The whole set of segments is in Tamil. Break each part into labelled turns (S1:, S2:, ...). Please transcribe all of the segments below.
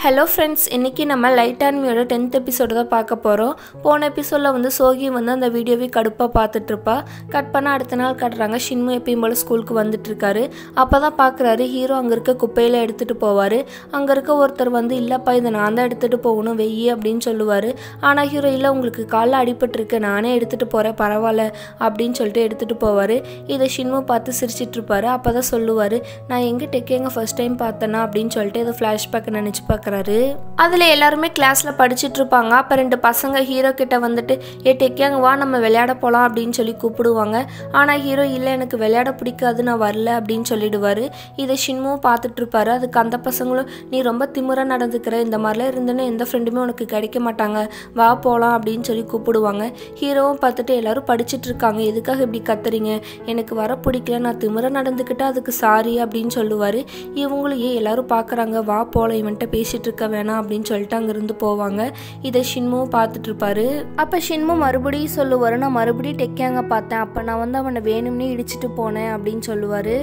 S1: ஹலோ ஃப்ரெண்ட்ஸ் இன்றைக்கி நம்ம லைட் அண்ட் மியோட டென்த் எபிசோடு தான் பார்க்க போகிறோம் போன எபிசோடில் வந்து சோகி வந்து அந்த வீடியோவை கடுப்பாக பார்த்துட்ருப்பா கட் பண்ண அடுத்த நாள் கட்டுறாங்க ஷின்மு எப்பயும் போல் ஸ்கூலுக்கு வந்துட்டுருக்காரு அப்போ தான் பார்க்குறாரு ஹீரோ அங்கே இருக்க குப்பையில் எடுத்துகிட்டு போவார் அங்கே இருக்க ஒருத்தர் வந்து இல்லைப்பா இதை நான் தான் எடுத்துகிட்டு போகணும் வெய்யி அப்படின்னு சொல்லுவார் ஆனால் ஹீரோ இல்லை உங்களுக்கு காலில் அடிபட்டிருக்கு நானே எடுத்துகிட்டு போகிறேன் பரவாயில்ல அப்படின்னு சொல்லிட்டு எடுத்துகிட்டு போவார் இதை ஷின்மு பார்த்து சிரிச்சிட்டு இருப்பாரு அப்போ தான் சொல்லுவார் நான் எங்கே டெக்கேங்க ஃபர்ஸ்ட் டைம் பார்த்தேனா அப்படின்னு சொல்லிட்டு இதை ஃப்ளாஷ்பேக் நினச்சி பார்க்குறாரு அதில் எல்லாருமே கிளாஸில் படிச்சுட்டு இருப்பாங்க அப்போ ரெண்டு பசங்க ஹீரோ கிட்ட வந்துட்டு ஏ டெக்கியாங்க வா நம்ம விளையாட போகலாம் அப்படின்னு சொல்லி கூப்பிடுவாங்க ஆனால் ஹீரோ இல்லை எனக்கு விளையாட பிடிக்காது நான் வரல அப்படின்னு சொல்லிடுவார் இதை ஷின்மும் பார்த்துட்டு இருப்பாரு அதுக்கு அந்த பசங்களும் நீ ரொம்ப திமிராக நடந்துக்கிற இந்த மாதிரிலாம் இருந்தேன்னா எந்த ஃப்ரெண்டுமே உனக்கு கிடைக்க மாட்டாங்க வா போகலாம் அப்படின்னு சொல்லி கூப்பிடுவாங்க ஹீரோவும் பார்த்துட்டு எல்லாரும் படிச்சுட்டு இருக்காங்க எதுக்காக இப்படி கத்துறீங்க எனக்கு வர பிடிக்கல நான் திமிர நடந்துக்கிட்டா அதுக்கு சாரி அப்படின்னு சொல்லுவார் இவங்களும் ஏன் எல்லாரும் பார்க்குறாங்க வா போகலாம் இவன்கிட்ட பேசிட்டு இருக்க வேணாம் அப்படின்னு சொல்லிட்டு அங்கேருந்து போவாங்க இதை ஷின்முவும் பார்த்துட்டு இருப்பாரு அப்போ ஷின்மு மறுபடியும் சொல்லுவார் நான் மறுபடியும் டெக்காங்க பார்த்தேன் அப்போ நான் வந்து அவனை வேணும்னே இடிச்சிட்டு போனேன் அப்படின்னு சொல்லுவார்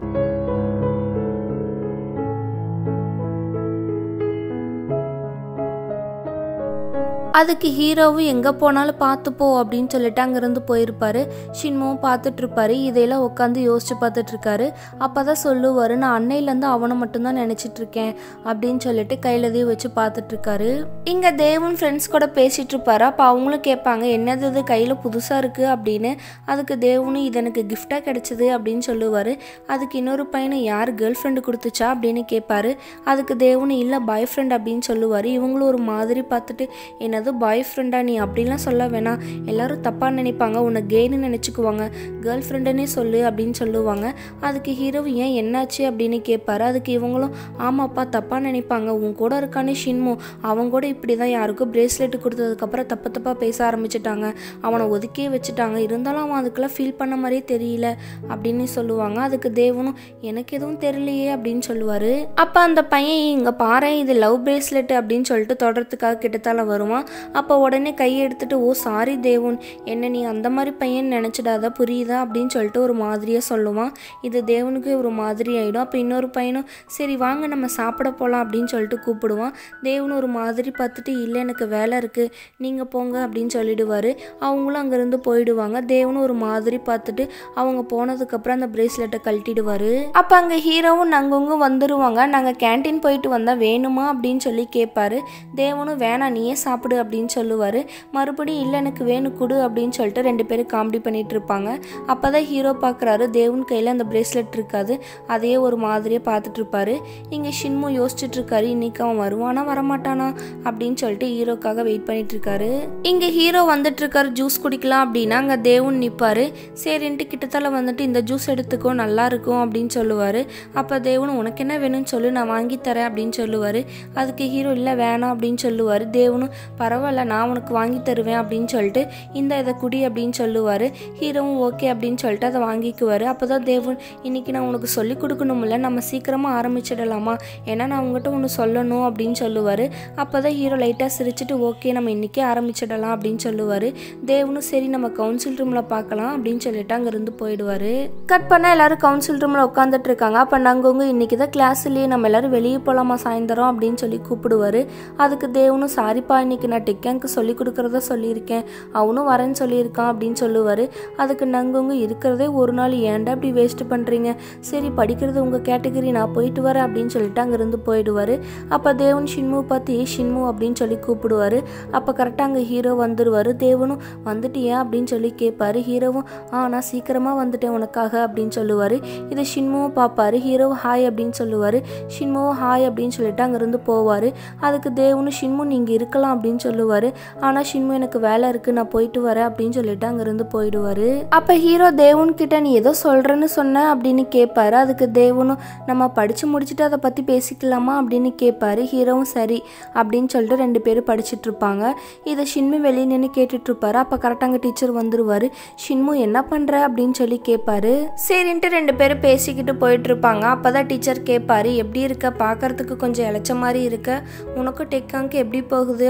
S1: அதுக்கு ஹீரோவும் எங்கே போனாலும் பார்த்துப்போ அப்படின்னு சொல்லிட்டு அங்கேருந்து போயிருப்பாரு ஷின்முவும் பார்த்துட்டு இருப்பாரு இதையெல்லாம் உட்காந்து யோசிச்சு பார்த்துட்டு இருக்காரு அப்போ தான் சொல்லுவார் நான் அன்னையிலேருந்து அவனை மட்டும்தான் நினச்சிட்டு இருக்கேன் அப்படின்னு சொல்லிட்டு கையில் எதையும் வச்சு பார்த்துட்டு இருக்காரு இங்கே தேவன் ஃப்ரெண்ட்ஸ் கூட பேசிட்டு இருப்பாரு அப்போ அவங்களும் கேட்பாங்க என்னது இது கையில் புதுசாக இருக்குது அப்படின்னு அதுக்கு தேவனும் இது எனக்கு கிஃப்டாக கிடைச்சது அப்படின்னு சொல்லுவார் அதுக்கு இன்னொரு பையனை யார் கேர்ள் ஃப்ரெண்டு கொடுத்துச்சா அப்படின்னு கேட்பாரு அதுக்கு தேவனு இல்லை பாய் ஃப்ரெண்ட் அப்படின்னு சொல்லுவார் இவங்களும் ஒரு மாதிரி பார்த்துட்டு என்னது பாய் ஃப்ரெண்டா நீ அப்படிலாம் சொல்ல வேணாம் எல்லாரும் தப்பாக நினைப்பாங்க உன்னை கெய்னு நினச்சிக்குவாங்க கேர்ள் ஃப்ரெண்டுன்னே சொல்லு அப்படின்னு சொல்லுவாங்க அதுக்கு ஹீரோ ஏன் என்னாச்சு அப்படின்னு கேட்பாரு அதுக்கு இவங்களும் ஆமாப்பா தப்பாக நினைப்பாங்க உன் கூட இருக்கானே ஷின்மு அவன் கூட இப்படி தான் யாருக்கும் பிரேஸ்லெட் கொடுத்ததுக்கப்புறம் தப்பு தப்பாக பேச ஆரம்பிச்சிட்டாங்க அவனை ஒதுக்கியே வச்சுட்டாங்க இருந்தாலும் அவன் அதுக்கெல்லாம் ஃபீல் பண்ண மாதிரியே தெரியல அப்படின்னு சொல்லுவாங்க அதுக்கு தேவனும் எனக்கு எதுவும் தெரியலையே அப்படின்னு சொல்லுவார் அப்போ அந்த பையன் இங்கே பாரு இது லவ் பிரேஸ்லெட் அப்படின்னு சொல்லிட்டு தொடர்றதுக்காக கிட்டத்தால வருவான் அப்போ உடனே கையை எடுத்துட்டு ஓ சாரி தேவன் என்ன நீ அந்த மாதிரி பையன் நினச்சிடாத புரியுதா அப்படின்னு சொல்லிட்டு ஒரு மாதிரியாக சொல்லுவான் இது தேவனுக்கு ஒரு மாதிரி ஆகிடும் அப்போ இன்னொரு பையனும் சரி வாங்க நம்ம சாப்பிட போகலாம் அப்படின்னு சொல்லிட்டு கூப்பிடுவான் தேவன் ஒரு மாதிரி பார்த்துட்டு இல்லை எனக்கு வேலை இருக்குது நீங்கள் போங்க அப்படின்னு சொல்லிடுவார் அவங்களும் அங்கேருந்து போயிடுவாங்க தேவனும் ஒரு மாதிரி பார்த்துட்டு அவங்க போனதுக்கப்புறம் அந்த பிரேஸ்லெட்டை கழட்டிடுவார் அப்போ அங்கே ஹீரோவும் நாங்கவங்க வந்துடுவாங்க நாங்கள் கேன்டீன் போயிட்டு வந்தால் வேணுமா அப்படின்னு சொல்லி கேட்பாரு தேவனும் வேணாம் நீயே சாப்பிடு அப்படின்னு சொல்லுவார் மறுபடியும் இல்லை எனக்கு வேணும் கொடு அப்படின்னு சொல்லிட்டு ரெண்டு பேரும் காமெடி பண்ணிட்டு இருப்பாங்க அப்போ தான் ஹீரோ பார்க்குறாரு தேவன் கையில் அந்த பிரேஸ்லெட் இருக்காது அதையே ஒரு மாதிரியே பார்த்துட்டு இருப்பாரு இங்கே ஷின்மு யோசிச்சுட்டு இருக்காரு இன்னைக்கு அவன் வருவானா வரமாட்டானா அப்படின்னு சொல்லிட்டு ஹீரோக்காக வெயிட் பண்ணிட்டு இருக்காரு இங்கே ஹீரோ வந்துட்டு இருக்காரு ஜூஸ் குடிக்கலாம் அப்படின்னா அங்கே தேவன் நிற்பாரு சரின்ட்டு கிட்டத்தட்ட வந்துட்டு இந்த ஜூஸ் எடுத்துக்கோ நல்லா இருக்கும் அப்படின்னு சொல்லுவார் அப்போ தேவன் உனக்கு என்ன வேணும்னு சொல்லு நான் வாங்கி தரேன் அப்படின்னு சொல்லுவார் அதுக்கு ஹீரோ இல்லை வேணாம் அப்படின்னு சொல்லுவார் தேவனும் பரவாயில்ல நான் உனக்கு வாங்கி தருவேன் அப்படின்னு சொல்லிட்டு இந்த இதை குடி அப்படின்னு சொல்லுவார் ஹீரோவும் ஓகே அப்படின்னு சொல்லிட்டு அதை வாங்கிக்குவார் அப்போ தான் தேவன் இன்னைக்கு நான் உனக்கு சொல்லி கொடுக்கணும்ல நம்ம சீக்கிரமாக ஆரம்பிச்சிடலாமா ஏன்னா நான் உங்ககிட்ட ஒன்று சொல்லணும் அப்படின்னு சொல்லுவார் அப்போ தான் ஹீரோ லைட்டாக சிரிச்சிட்டு ஓகே நம்ம இன்றைக்கே ஆரம்பிச்சிடலாம் அப்படின்னு சொல்லுவார் தேவனும் சரி நம்ம கவுன்சில் ரூமில் பார்க்கலாம் அப்படின்னு சொல்லிட்டு அங்கேருந்து போயிடுவார் கட் பண்ணால் எல்லாரும் கவுன்சில் ரூமில் உட்காந்துட்டு இருக்காங்க அப்போ நாங்கள் இன்னைக்கு தான் கிளாஸ்லேயே நம்ம எல்லாரும் வெளியே போகலாமா சாயந்தரம் அப்படின்னு சொல்லி கூப்பிடுவார் அதுக்கு தேவனும் சாரிப்பா இன்னைக்கு நான் டெக்கேங்க்கு சொல்லி கொடுக்குறத சொல்லியிருக்கேன் அவனும் வரேன்னு சொல்லியிருக்கான் அப்படின்னு சொல்லுவார் அதுக்கு நாங்கள் இருக்கிறதே ஒரு நாள் ஏன்டா இப்படி வேஸ்ட் பண்ணுறீங்க சரி படிக்கிறது உங்கள் கேட்டகரி நான் போயிட்டு வரேன் அப்படின்னு சொல்லிட்டு அங்கேருந்து போயிடுவார் அப்போ தேவன் ஷின்மு பார்த்து ஏ ஷின்மு அப்படின்னு சொல்லி கூப்பிடுவார் அப்போ கரெக்டாக அங்கே ஹீரோ வந்துடுவார் தேவனும் வந்துட்டியா அப்படின்னு சொல்லி கேட்பாரு ஹீரோவும் ஆ நான் சீக்கிரமாக வந்துட்டேன் உனக்காக அப்படின்னு சொல்லுவார் இதை ஷின்முவும் பார்ப்பாரு ஹீரோவும் ஹாய் அப்படின்னு சொல்லுவார் ஷின்முவும் ஹாய் அப்படின்னு சொல்லிட்டு அங்கேருந்து போவார் அதுக்கு தேவனும் ஷின்மு நீங்கள் இருக்கலாம் அப்படின்னு சொல்லுவார் ஆனால் ஷின்மு எனக்கு வேலை இருக்குது நான் போயிட்டு வரேன் அப்படின்னு சொல்லிட்டு அங்கேருந்து போயிடுவார் அப்போ ஹீரோ தேவன் கிட்ட நீ ஏதோ சொல்கிறேன்னு சொன்ன அப்படின்னு கேட்பாரு அதுக்கு தேவனும் நம்ம படித்து முடிச்சுட்டு அதை பற்றி பேசிக்கலாமா அப்படின்னு கேட்பாரு ஹீரோவும் சரி அப்படின்னு சொல்லிட்டு ரெண்டு பேரும் படிச்சுட்டு இருப்பாங்க இதை ஷின்மு வெளியே நின்று கேட்டுட்டு இருப்பாரு அப்போ கரெக்டாக அங்கே டீச்சர் வந்துருவாரு ஷின்மு என்ன பண்ணுற அப்படின்னு சொல்லி கேட்பாரு சரின்ட்டு ரெண்டு பேரும் பேசிக்கிட்டு போயிட்டு இருப்பாங்க அப்போ தான் டீச்சர் கேட்பாரு எப்படி இருக்க பார்க்கறதுக்கு கொஞ்சம் இழைச்ச மாதிரி இருக்க உனக்கும் டெக்காங்க்கு எப்படி போகுது அப்படின்னு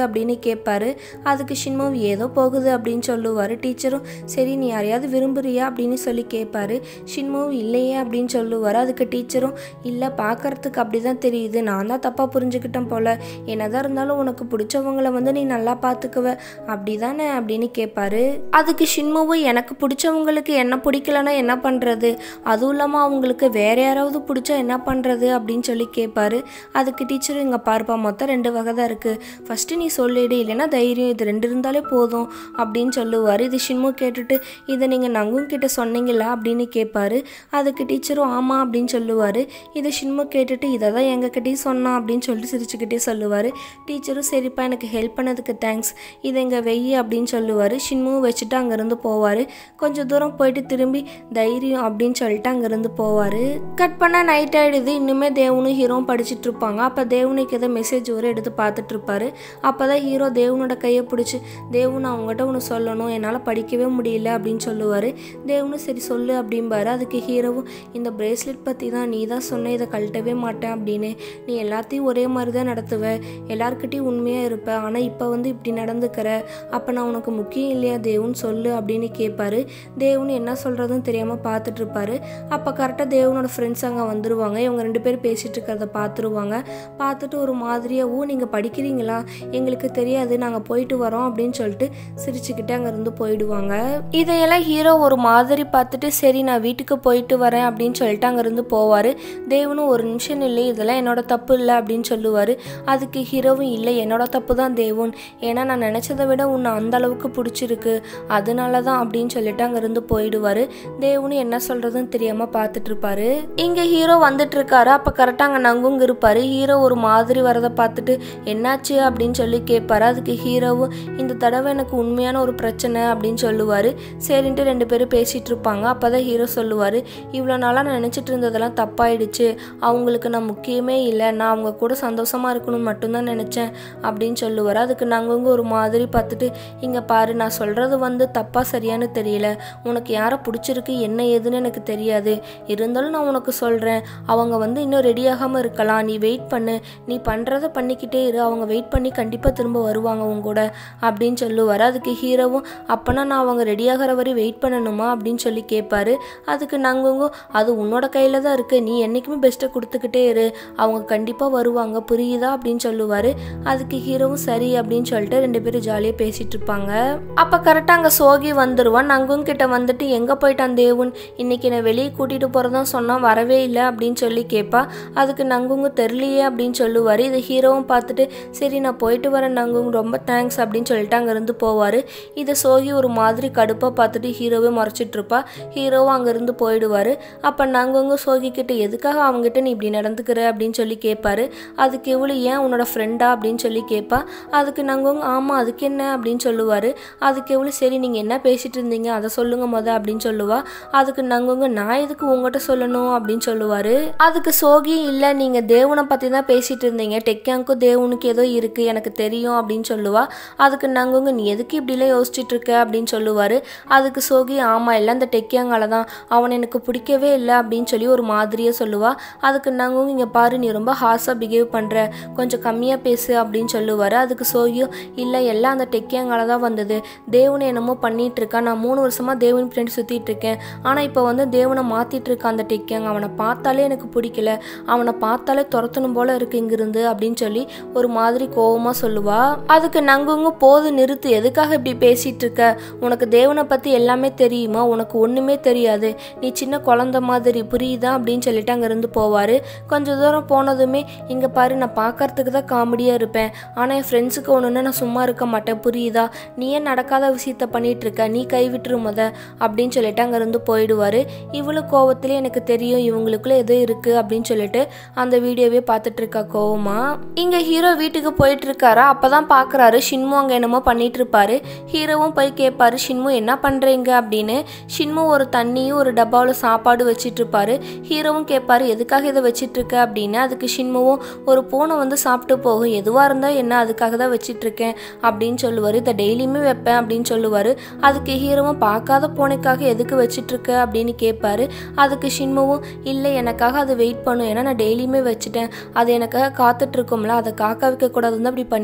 S1: கேட்பாரு அதுக்கு ஷின்மோ ஏதோ போகுது அப்படின்னு சொல்லுவார் டீச்சரும் சரி நீ யாரையாவது விரும்புறியா அப்படின்னு சொல்லி கேட்பாரு ஷின்மோ இல்லையே அப்படின்னு சொல்லுவார் அதுக்கு டீச்சரும் இல்லை பார்க்கறதுக்கு அப்படி தான் தெரியுது நான் தான் தப்பாக புரிஞ்சுக்கிட்டேன் போல என்னதான் இருந்தாலும் உனக்கு பிடிச்சவங்கள வந்து நீ நல்லா பார்த்துக்குவ அப்படி தானே அப்படின்னு கேட்பாரு அதுக்கு ஷின்முவும் எனக்கு பிடிச்சவங்களுக்கு என்ன பிடிக்கலன்னா என்ன பண்ணுறது அதுவும் இல்லாமல் அவங்களுக்கு வேற யாராவது பிடிச்சா என்ன பண்ணுறது அப்படின்னு சொல்லி கேட்பாரு அதுக்கு டீச்சர் இங்கே பார்ப்பா மொத்தம் ரெண்டு வகை தான் இருக்குது ஃபஸ்ட்டு நீ சொல்லிடு இல்லைன்னா தைரியம் இது ரெண்டு இருந்தாலே போதும் அப்படின்னு சொல்லுவார் இது ஷின்மு கேட்டுட்டு இதை நீங்கள் நங்கும் கிட்ட சொன்னீங்களா அப்படின்னு கேட்பாரு அதுக்கு டீச்சரும் ஆமாம் அப்படின்னு சொல்லுவார் இதை ஷின்மு கேட்டுட்டு இதை தான் எங்ககிட்டயும் சொன்னான் அப்படின்னு சொல்லிட்டு சிரிச்சுக்கிட்டே சொல்லுவார் டீச்சரும் சரிப்பா எனக்கு ஹெல்ப் பண்ணதுக்கு தேங்க்ஸ் இதை இங்கே வெய்யி அப்படின்னு சொல்லுவார் ஷின்முவும் வச்சுட்டு அங்கேருந்து போவார் கொஞ்சம் தூரம் போயிட்டு திரும்பி தைரியம் அப்படின்னு சொல்லிட்டு அங்கேருந்து போவார் கட் பண்ணால் நைட் ஆகிடுது இன்னுமே தேவனும் ஹீரோவும் படிச்சுட்டு இருப்பாங்க அப்போ தேவனுக்கு ஏதோ மெசேஜ் வரும் எடுத்து பார்த்துட்டு இருப்பாரு அப்போ தான் ஹீரோ தேவனோட கையை பிடிச்சி தேவன் அவங்ககிட்ட ஒன்று சொல்லணும் என்னால் படிக்கவே முடியல அப்படின்னு சொல்லுவார் தேவனும் சரி சொல்லு அப்படிம்பாரு அதுக்கு ஹீரோவும் இந்த பிரேஸ்லெட் பற்றி தான் நீ தான் சொன்ன இதை கழட்டவே மாட்டேன் அப்படின்னு நீ எல்லாத்தையும் ஒரே மாதிரி தான் நடத்துவ எல்லாருக்கிட்டையும் உண்மையாக இருப்ப ஆனால் இப்போ வந்து இப்படி நடந்துக்கிற அப்போ நான் உனக்கு முக்கியம் இல்லையா தேவன் சொல்லு அப்படின்னு கேட்பாரு தேவன் என்ன சொல்கிறதுன்னு தெரியாமல் பார்த்துட்டு இருப்பாரு அப்போ கரெக்டாக தேவனோட ஃப்ரெண்ட்ஸ் அங்கே வந்துருவாங்க இவங்க ரெண்டு பேரும் பேசிகிட்டு இருக்கிறத பார்த்துருவாங்க பார்த்துட்டு ஒரு மாதிரியாக ஓ நீங்கள் படிக்கிறீங்களா எங்களுக்கு தெரியாது நாங்கள் போயிட்டு வரோம் அப்படின்னு சொல்லிட்டு சிரிச்சுக்கிட்டு அங்கேருந்து போயிடுவாங்க இதையெல்லாம் ஹீரோ ஒரு மாதிரி பார்த்துட்டு சரி நான் வீட்டுக்கு போயிட்டு வரேன் அப்படின்னு சொல்லிட்டு அங்கேருந்து போவார் தேவனும் ஒரு நிமிஷம் இல்லை இதெல்லாம் என்னோட தப்பு இல்லை அப்படின்னு சொல்லுவார் அதுக்கு ஹீரோவும் இல்லை என்னோட தப்பு தான் தேவன் ஏன்னா நான் நினச்சதை விட உன்னை அந்த அளவுக்கு பிடிச்சிருக்கு அதனால தான் அப்படின்னு சொல்லிட்டு அங்கேருந்து போயிடுவார் தேவனும் என்ன சொல்கிறதுன்னு தெரியாமல் பார்த்துட்டு இருப்பாரு இங்கே ஹீரோ வந்துட்டு இருக்காரு அப்போ கரெக்டாக அங்கே நங்குங்க இருப்பாரு ஹீரோ ஒரு மாதிரி வரதை பார்த்துட்டு என்னாச்சு அப்படின்னு சொல்லி கேட்பாரு அதுக்கு ஹீரோவும் இந்த தடவை எனக்கு உண்மையான ஒரு பிரச்சனை அப்படின்னு சொல்லுவார் சரின்ட்டு ரெண்டு பேரும் பேசிகிட்டு இருப்பாங்க அப்போ தான் ஹீரோ சொல்லுவார் இவ்வளோ நாளாக நான் நினச்சிட்டு இருந்ததெல்லாம் தப்பாயிடுச்சு அவங்களுக்கு நான் முக்கியமே இல்லை நான் அவங்க கூட சந்தோஷமாக இருக்கணும்னு மட்டும்தான் நினச்சேன் அப்படின்னு சொல்லுவார் அதுக்கு நாங்கள் ஒரு மாதிரி பார்த்துட்டு இங்கே பாரு நான் சொல்கிறது வந்து தப்பாக சரியான்னு தெரியல உனக்கு யாரை பிடிச்சிருக்கு என்ன ஏதுன்னு எனக்கு தெரியாது இருந்தாலும் நான் உனக்கு சொல்கிறேன் அவங்க வந்து இன்னும் ரெடி ஆகாமல் இருக்கலாம் நீ வெயிட் பண்ணு நீ பண்ணுறத பண்ணிக்கிட்டே இரு அவங்க வெயிட் பண்ணி கண்டிப்பாக திரும்ப வருவாங்க உங்க கூட அப்படின்னு சொல்லுவார் அதுக்கு ஹீரோவும் அப்போனா நான் அவங்க ரெடி ஆகிற வரை வெயிட் பண்ணணுமா அப்படின்னு சொல்லி கேட்பாரு அதுக்கு நாங்கள் அது உன்னோட கையில் தான் இருக்குது நீ என்றைக்குமே பெஸ்ட்டை கொடுத்துக்கிட்டே இரு அவங்க கண்டிப்பாக வருவாங்க புரியுதா அப்படின்னு சொல்லுவார் அதுக்கு ஹீரோவும் சரி அப்படின்னு சொல்லிட்டு ரெண்டு பேரும் ஜாலியாக பேசிகிட்டு இருப்பாங்க அப்போ கரெக்டாக அங்கே சோகி வந்துடுவான் நங்கும் கிட்ட வந்துட்டு எங்கே போயிட்டான் தேவன் இன்னைக்கு என்னை வெளியே கூட்டிகிட்டு போகிறதா சொன்னால் வரவே இல்லை அப்படின்னு சொல்லி கேட்பா அதுக்கு நங்குங்க தெரியலையே அப்படின்னு சொல்லுவார் இது ஹீரோவும் பார்த்துட்டு சரி நான் போயிட்டு வரேன் நங்குங்க ரொம்ப தேங்க்ஸ் அப்படின்னு சொல்லிட்டு அங்கேருந்து போவார் இதை சோகி ஒரு மாதிரி கடுப்பாக பார்த்துட்டு ஹீரோவே மறைச்சிட்டு இருப்பா ஹீரோவும் அங்கேருந்து போயிடுவார் அப்போ நங்குங்க சோகி கிட்ட எதுக்காக அவங்ககிட்ட நீ இப்படி நடந்துக்கிற அப்படின்னு சொல்லி கேட்பாரு அதுக்கு இவ்வளோ ஏன் உன்னோட ஃப்ரெண்டா அப்படின்னு சொல்லி கேட்பா அதுக்கு நாங்கள் ஆமாம் அதுக்கு என்ன அப்படின்னு சொல்லுவார் அதுக்கு எவ்வளோ சரி நீங்கள் என்ன பேசிட்டு இருந்தீங்க அதை சொல்லுங்க முத அப்படின்னு சொல்லுவா அதுக்கு நாங்கள் நான் எதுக்கு உங்ககிட்ட சொல்லணும் அப்படின்னு சொல்லுவார் அதுக்கு சோகி இல்லை நீங்கள் தேவனை பற்றி தான் பேசிட்டு இருந்தீங்க டெக்கியாங்க்கும் தேவனுக்கு ஏதோ இருக்குது எனக்கு தெரியும் அப்படின்னு சொல்லுவா அதுக்கு நாங்கள் நீ எதுக்கு இப்படிலாம் யோசிச்சுட்டு இருக்க அப்படின்னு சொல்லுவார் அதுக்கு சோகி ஆமாம் இல்லை அந்த டெக்கியாங்கால தான் அவன் எனக்கு பிடிக்கவே இல்லை அப்படின்னு சொல்லி ஒரு மாதிரியாக சொல்லுவா அதுக்கு நாங்கள் இங்கே பாரு நீ ரொம்ப ஹார்ஸாக பிஹேவ் பண்ணுற கொஞ்சம் கம்மியாக பேசு அப்படின்னு சொல்லுவார் அதுக்கு சோகியும் இல்லை எல்லாம் அந்த டெக்கியாங்கால தான் வந்தது தேவனை என்னமோ பண்ணிட்டு இருக்கான் நான் மூணு வருஷமாக தேவன் ஃப்ரெண்ட் சுற்றிட்டு இருக்கேன் ஆனால் இப்போ வந்து தேவனை மாற்றிட்டு இருக்கான் அந்த டெக்கியாங்க அவனை பார்த்தாலே எனக்கு பிடிக்கல அவனை பார்த்தாலே துரத்தணும் போல இருக்கு இங்கிருந்து அப்படின்னு சொல்லி ஒரு மாதிரி கோவமாக சொல்லுவா அதுக்கு நங்குங்க போது நிறுத்து எதுக்காக இப்படி பேசிட்டு இருக்க உனக்கு தேவனை பற்றி எல்லாமே தெரியுமா உனக்கு ஒன்றுமே தெரியாது நீ சின்ன குழந்த மாதிரி புரியுதா அப்படின்னு சொல்லிட்டு அங்கேருந்து போவார் கொஞ்சம் தூரம் போனதுமே இங்கே பாரு நான் பார்க்கறதுக்கு தான் காமெடியாக இருப்பேன் ஆனால் என் ஃப்ரெண்ட்ஸுக்கு ஒன்றுன்னா நான் சும்மா இருக்க மாட்டேன் புரியுதா நீ ஏன் நடக்காத விஷயத்த பண்ணிட்டு இருக்க நீ கைவிட்டுரு முத அப்படின்னு சொல்லிட்டு அங்கேருந்து போயிடுவார் இவ்வளோ கோவத்திலே எனக்கு தெரியும் இவங்களுக்குள்ள ஏதோ இருக்குது அப்படின்னு சொல்லிட்டு அந்த வீடியோவே பார்த்துட்டு இருக்கா கோவமா இங்கே ஹீரோ வீட்டுக்கு போயிட்டு இருக்காரா அப்போ தான் பார்க்குறாரு ஷின்மு அங்கே என்னமோ பண்ணிட்டு இருப்பாரு ஹீரோவும் போய் கேட்பாரு ஷின்மு என்ன பண்ணுறீங்க அப்படின்னு ஷின்மு ஒரு தண்ணியும் ஒரு டப்பாவில் சாப்பாடு வச்சிட்டு இருப்பாரு ஹீரோவும் கேட்பாரு எதுக்காக இதை வச்சிட்டு இருக்க அப்படின்னு அதுக்கு ஷின்முவும் ஒரு பூனை வந்து சாப்பிட்டு போகும் எதுவாக இருந்தால் என்ன அதுக்காக தான் வச்சிட்டு இருக்கேன் அப்படின்னு சொல்லுவார் இதை டெய்லியுமே வைப்பேன் அப்படின்னு சொல்லுவார் அதுக்கு ஹீரோவும் பார்க்காத பூனைக்காக எதுக்கு வச்சிட்டு இருக்க அப்படின்னு கேட்பாரு அதுக்கு ஷின்முவும் இல்லை எனக்காக அது வெயிட் பண்ணும் ஏன்னா நான் டெய்லியுமே வச்சுட்டேன் அது எனக்காக காத்துட்டு இருக்கும்ல அதை காக்க வைக்க கூடாதுன்னு தான் அப்படி பண்ணிட்டு இருக்கேன்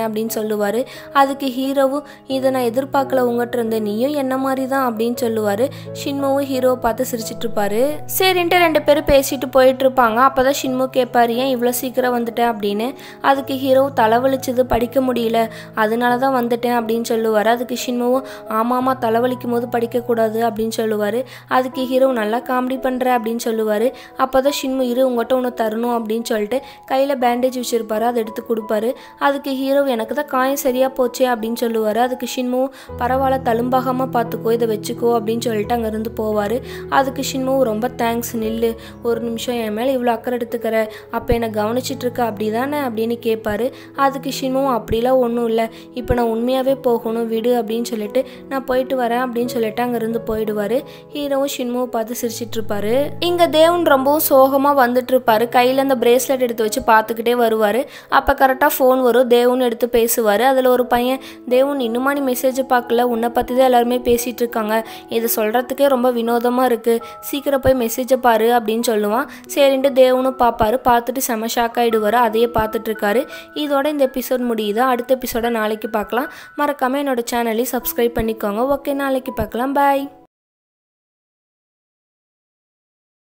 S1: அப்படின்னு சொல்லுவார் அதுக்கு ஹீரோவும் இதை நான் எதிர்பார்க்கல உங்ககிட்ட இருந்து நீயும் என்ன மாதிரி தான் அப்படின்னு சொல்லுவார் ஷின்முவும் ஹீரோவை பார்த்து சிரிச்சிட்டு இருப்பாரு சரின்ட்டு ரெண்டு பேரும் பேசிட்டு போயிட்டு இருப்பாங்க அப்பதான் ஷின்மு கேட்பாரு ஏன் இவ்வளோ சீக்கிரம் வந்துட்டேன் அப்படின்னு அதுக்கு ஹீரோ தலைவலிச்சது படிக்க முடியல அதனால தான் வந்துட்டேன் அப்படின்னு சொல்லுவார் அதுக்கு ஷின்முவும் ஆமாமா தலைவலிக்கும் போது படிக்கக்கூடாது அப்படின்னு சொல்லுவார் அதுக்கு ஹீரோ நல்லா காமெடி பண்ணுற அப்படின்னு சொல்லுவார் அப்போ தான் ஷின்மு இரு உங்கள்கிட்ட ஒன்று தரணும் அப்படின்னு சொல்லிட்டு கையில் பேண்டேஜ் வச்சுருப்பாரு அதை எடுத்து கொடுப்பாரு அதுக்கு ஹீரோ எனக்கு தான் காயம் சரியாக போச்சே அப்படின்னு சொல்லுவார் அதுக்கு ஷின்முவும் பரவாயில்ல தழும்பாகாமல் பார்த்துக்கோ இதை வச்சுக்கோ அப்படின்னு சொல்லிட்டு அங்கேருந்து போவார் அதுக்கு ஷின்முவும் ரொம்ப தேங்க்ஸ் நில்லு ஒரு நிமிஷம் என் மேலே இவ்வளோ அக்கறை எடுத்துக்கிற அப்போ என்னை கவனிச்சிட்டு இருக்க அப்படி தானே அப்படின்னு கேட்பாரு அதுக்கு ஷின்முவும் அப்படிலாம் ஒன்றும் இல்லை இப்போ நான் உண்மையாகவே போகணும் விடு அப்படின்னு சொல்லிட்டு நான் போயிட்டு வரேன் அப்படின்னு சொல்லிட்டு அங்கேருந்து போயிடுவார் ஹீரோவும் ஷின்முவை பார்த்து சிரிச்சிட்டு இருப்பாரு இங்கே தேவன் ரொம்பவும் சோகமாக வந்துட்டு இருப்பாரு கையில் அந்த பிரேஸ்லெட் எடுத்து வச்சு பார்த்துக்கிட்டே வருவார் அப்போ கரெக்டாக ஃபோன் வரும் தேவன் எடுத்து பேசுவார் அதில் ஒரு பையன் தேவன் இன்னுமா நீ மெசேஜ் பார்க்கல உன்னை பற்றி தான் எல்லாருமே பேசிகிட்டு இருக்காங்க இதை சொல்கிறதுக்கே ரொம்ப வினோதமாக இருக்குது சீக்கிரம் போய் மெசேஜை பாரு அப்படின்னு சொல்லுவான் சரின்ட்டு தேவனும் பார்ப்பாரு பார்த்துட்டு செம ஷாக் ஆகிடுவார் அதையே பார்த்துட்டு இருக்காரு இதோட இந்த எபிசோட் முடியுது அடுத்த எபிசோட நாளைக்கு பார்க்கலாம் மறக்காமல் என்னோட சேனலையும் சப்ஸ்கிரைப் பண்ணிக்கோங்க ஓகே நாளைக்கு பார்க்கலாம் பாய்